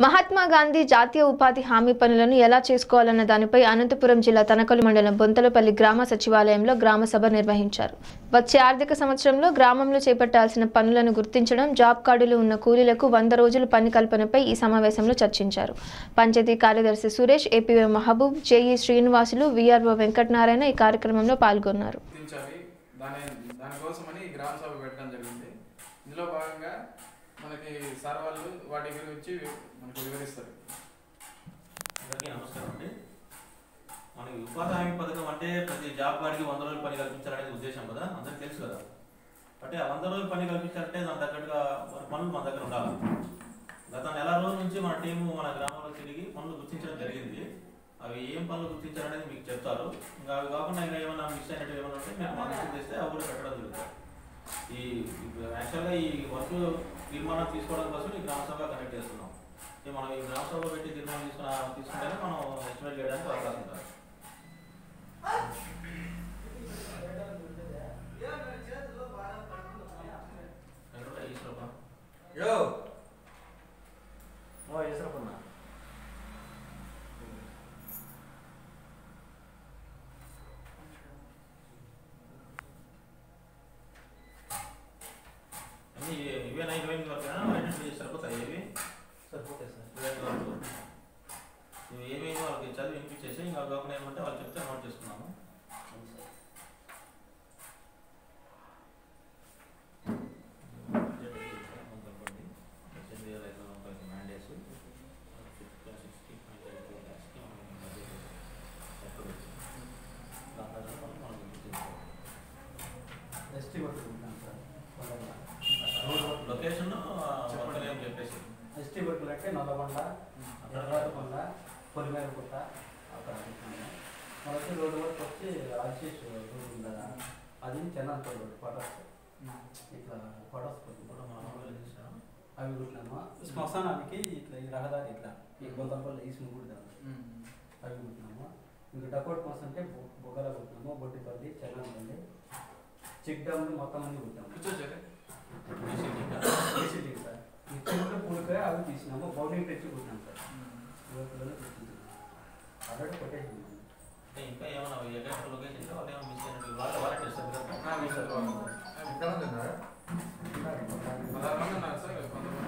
మహాత్మా గాంధీ జాతీయ ఉపాధి హామీ పనులను ఎలా చేసుకోవాలన్న దానిపై అనంతపురం జిల్లా తనకలు మండలం బొంతలపల్లి గ్రామ సచివాలయంలో గ్రామ సభ నిర్వహించారు వచ్చే ఆర్థిక సంవత్సరంలో గ్రామంలో చేపట్టాల్సిన పనులను గుర్తించడం జాబ్ కార్డులు ఉన్న కూలీలకు వంద రోజుల పని కల్పనపై ఈ సమావేశంలో చర్చించారు పంచాయతీ కార్యదర్శి Suresh APY Mehboob JE Srinivasulu VRO Venkatanarayana ఈ కార్యక్రమంలో పాల్గొన్నారు గుర్తించాలి దాని దానికోసమని ఈ గ్రామ సభ పెట్టడం జరిగింది ఇందులో భాగంగా మనకి సార్ వాళ్ళు వాటి గురించి మనకు వివరిస్తారు అందరికీ నమస్కారం అండి మనకి ఉపాధి హామీ పథకం అంటే ప్రతి జాబ్ వాడికి వంద రోజులు పని కల్పించాలనేది ఉద్దేశం కదా అందరికి తెలుసు కదా అంటే ఆ వంద రోజులు పని కల్పించాలంటే దాని తగ్గట్టుగా మన పనులు మన దగ్గర ఉండాలి గత నెల రోజుల నుంచి మన టీము మన గ్రామంలో తిరిగి పనులు గుర్తించడం జరిగింది అవి ఏం పనులు గుర్తించారనేది మీకు చెప్తారు ఇంకా అవి కాకుండా ఇంకా ఏమైనా మిస్ అయినట్టు ఏమైనా ఉంటే మేము మా దృష్టికి తెస్తే అవి కూడా పెట్టడం జరుగుతుంది ఈ యాక్చువల్గా ఈ వర్క్ తీర్మానం తీసుకోవడం కోసం ఈ గ్రామ సభ కనెక్ట్ చేస్తున్నాం ఇది మనం ఈ గ్రామ సభ పెట్టి తీర్మానం తీసుకున్న తీసుకుంటేనే మనం ఎస్టిమేట్ చేయడానికి అవకాశం ఉంటుంది ఎక్కడ ఈశ్వరప్ప? యో ఓ ఈశ్వరప్పన్న అన్ని ఇవేనా ఇరవై ఎనిమిది వరకేనా ఐడెంటిఫై చేసి సరిపోతాయి ఇవి సరిపోతాయి సార్ ఇరవై ఎనిమిది వరకు ఇవి ఏమేమి వాళ్ళకి చదివి వినిపించేసి ఇంకా కాకుండా ఏమంటే వాళ్ళు చెప్తే నోట్ చేసుకున్నాము ఎస్టీ పట్టుకుంటాం సార్ లొకేషన్ చెప్పండి ఏం చెప్పేసి ఎస్టీ వర్కులు అంటే నల్లబండ ఎర్రాలకొండ పొలిమేరకుంట అక్కడ అనుకున్నాము మనకి రోడ్డు వరకు వచ్చి ఆశీష్ రోడ్డు ఉంది కదా అది చెన్నాపల్లి రోడ్డు పటాస్ ఇట్లా పటాస్ ఇప్పుడు మన మొబైల్ తీసాను అవి కుట్టినాము శ్మశానానికి ఇట్లా ఈ రహదారి ఇట్లా ఈ బొంతపల్లి ఈ స్మూగుడు అవి కుట్టినాము ఇంకా డకోట్ కోసం అంటే బొగ్గల కుట్టినాము బొడ్డిపల్లి చెన్నాపల్లి చెక్ డ్యామ్ మొత్తం అన్ని కుట్టాము కూర్చోచ్చారు ఏసీటీ సార్ ఈ చెరువులో పూడికాయ అవి తీసినాము బౌలింగ్ తెచ్చి కుట్టినాం సార్ యువకులను కుట్టించాము ఆల్రెడీ కొట్టేసినాము అంటే ఇంకా ఏమైనా ఎక్కడ లొకేషన్ వాళ్ళు ఏమైనా మిస్ అయినట్టు వాళ్ళ వాళ్ళే చేస్తారు కదా ఎక్కడ ఉంది సార్ పదహారు మంది ఉన్నారు సార్ కొంతమంది